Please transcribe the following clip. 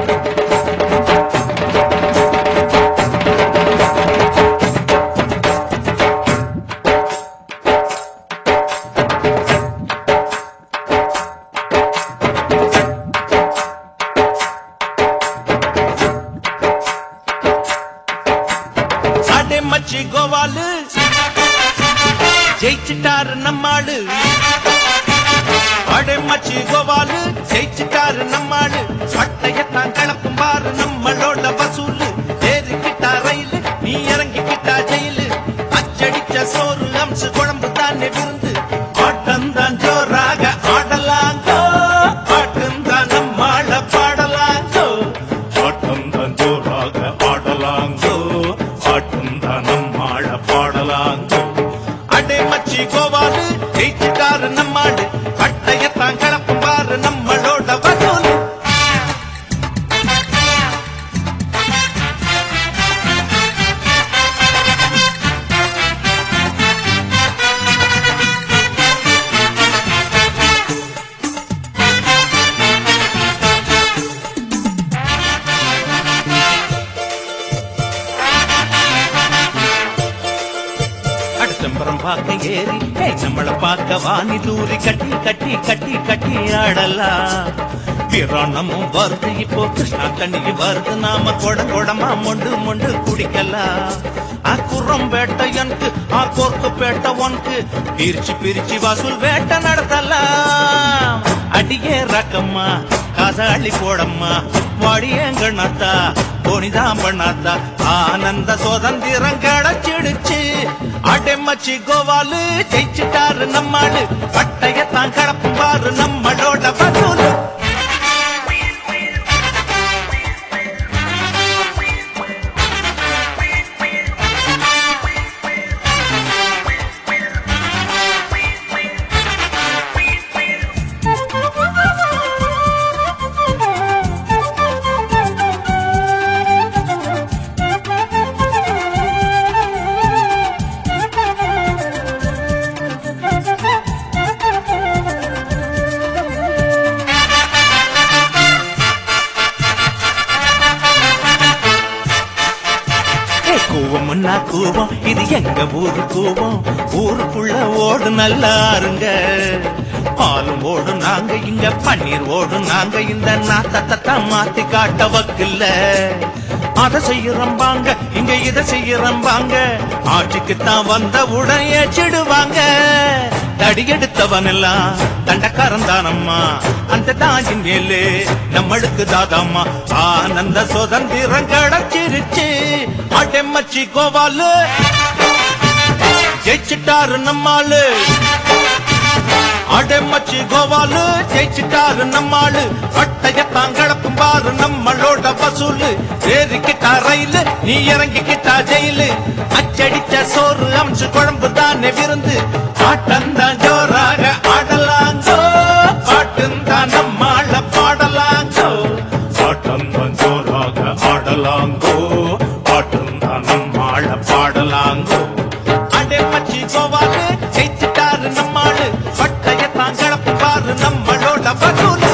அடே மச்சி கோவாலு ஜெயிச்சிட்டாரு நம்மாடு அடே மச்சி கோவாலு ஜெயிச்சிட்டாரு நம்மாடு பட்டையத்தான் கலப்பும் பாரு நம்மளோட வசூலு ஏறிக்கிட்டா ரயிலு நீ இறங்கிக்கிட்டா ஜெயிலு அச்சடிச்ச சோறு அம்சு குழம்பு தானே விருந்து ஆட்டம்தான் ஜோராக ஆடலாங்கோ பாட்டுந்தான் நம்மாள பாடலாங்கோ ஆட்டம்தான் ஜோராக ஆடலாங்கோ ஆட்டம்தான் நம்மாழ பாடலாங்கோ அடே மச்சி கோவாலு ஜெயிச்சுட்டாரு நம்மாடு பட்டையத்தான் கலப்பும் பாரு நம்மளோட வசூல் அடுத்தம்பரம் பார்க்க ஏறி ஏய், நம்மள பார்க்க வாணி தூரி கட்டி கட்டி கட்டி கட்டி ஆடலாம் பிராணமும் வருது இப்போ கிருஷ்ணா தண்ணி வருது நாம கொட கொடமா மொண்டு மொண்டு குடிக்கலாம் ஆ குரம் வேட்டையனுக்கு ஆ கோர்க்கு பேட்ட உனக்கு பிரிச்சு பிரிச்சு வசூல் வேட்டை நடத்தலாம் அடியே ரக்கம்மா காசாளி போடம்மா வாடியங்கண்ணாத்தா போனிதான் பண்ணாத்தா ஆனந்த சுதந்திரம் கிடைச்சிடுச்சு அடைமச்சி கோவாலு ஜெயிச்சுட்டாரு நம்மாடு பட்டையத்தான் கடப்பும் பாரு நம்மளோட வசூலு ஏ கூவம்னா கூவம் இது எங்க ஊரு கூவம் ஊருக்குள்ள ஓடு நல்லா இருங்க பாலும் ஓடும் நாங்க இங்க பன்னீர் ஓடும் நாங்க இந்த நாத்தத்தை மாத்தி காட்ட வக்கில்ல அத செய்யறம்பாங்க இங்க இத செய்யறம்பாங்க ஆட்சிக்கு தான் வந்த உடன் ஏச்சிடுவாங்க தடி எடுத்தவன் எல்லாம் தண்டக்காரன் தானம்மா அந்த தாயின் மேலே நம்மளுக்கு தாதாம்மா ஆனந்த சுதந்திரம் கிடைச்சிருச்சு அடெம்மச்சி கோவாலு ஜெயிச்சிட்டாரு நம்மாளு அடமச்சி கோவாலு ஜெயிச்சிட்டாரு நம்மாளு பட்டையத்தான் கிளப்பும் பாரு நம்மளோட வசூலு ஏறிக்கிட்டா ரயிலு நீ இறங்கிக்கிட்டா ஜெயிலு அச்சடிச்ச சோறு அம்சு குழம்பு தானே விருந்து ஆட்டந்தான் ஜோராக ஆடலாங்கோ பாட்டுந்தான் நம்மாள பாடலாங்கோ ஆட்டம்தான் ஜோராக ஆடலாங்கோ ஆட்டம்தான் நம்மாழ பாடலாங்கோ அடமச்சி கோவாலு ஜெயிச்சிட்டாரு நம்மாளு பட்டையத்தான் கிளப்பும் பாரு நம்மளோட வசூலு